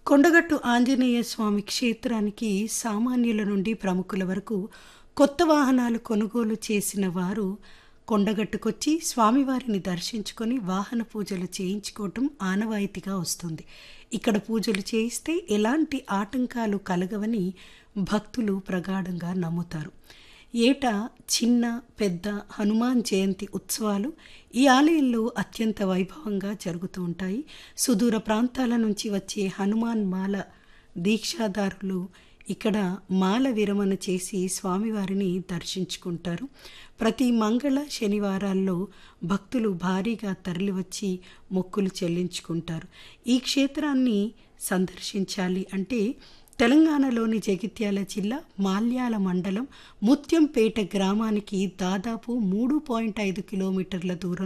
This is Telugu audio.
కొండగట్టు ఆంజనేయ స్వామి క్షేత్రానికి సామాన్యుల నుండి ప్రముఖుల వరకు కొత్త వాహనాలు కొనుగోలు చేసిన వారు కొండగట్టుకొచ్చి స్వామివారిని దర్శించుకొని వాహన పూజలు చేయించుకోవటం ఆనవాయితీగా వస్తుంది ఇక్కడ పూజలు చేయిస్తే ఎలాంటి ఆటంకాలు కలగవని భక్తులు ప్రగాఢంగా నమ్ముతారు ఏటా చిన్న పెద్ద హనుమాన్ జయంతి ఉత్సవాలు ఈ ఆలయంలో అత్యంత వైభవంగా జరుగుతూ ఉంటాయి సుదూర ప్రాంతాల నుంచి వచ్చే హనుమాన్ మాల దీక్షాదారులు ఇక్కడ మాల విరమణ చేసి స్వామివారిని దర్శించుకుంటారు ప్రతి మంగళ శనివారాల్లో భక్తులు భారీగా తరలివచ్చి మొక్కులు చెల్లించుకుంటారు ఈ క్షేత్రాన్ని సందర్శించాలి అంటే తెలంగాణలోని జగిత్యాల జిల్లా మాల్యాల మండలం ముత్యంపేట గ్రామానికి దాదాపు మూడు పాయింట్ ఐదు కిలోమీటర్ల దూరం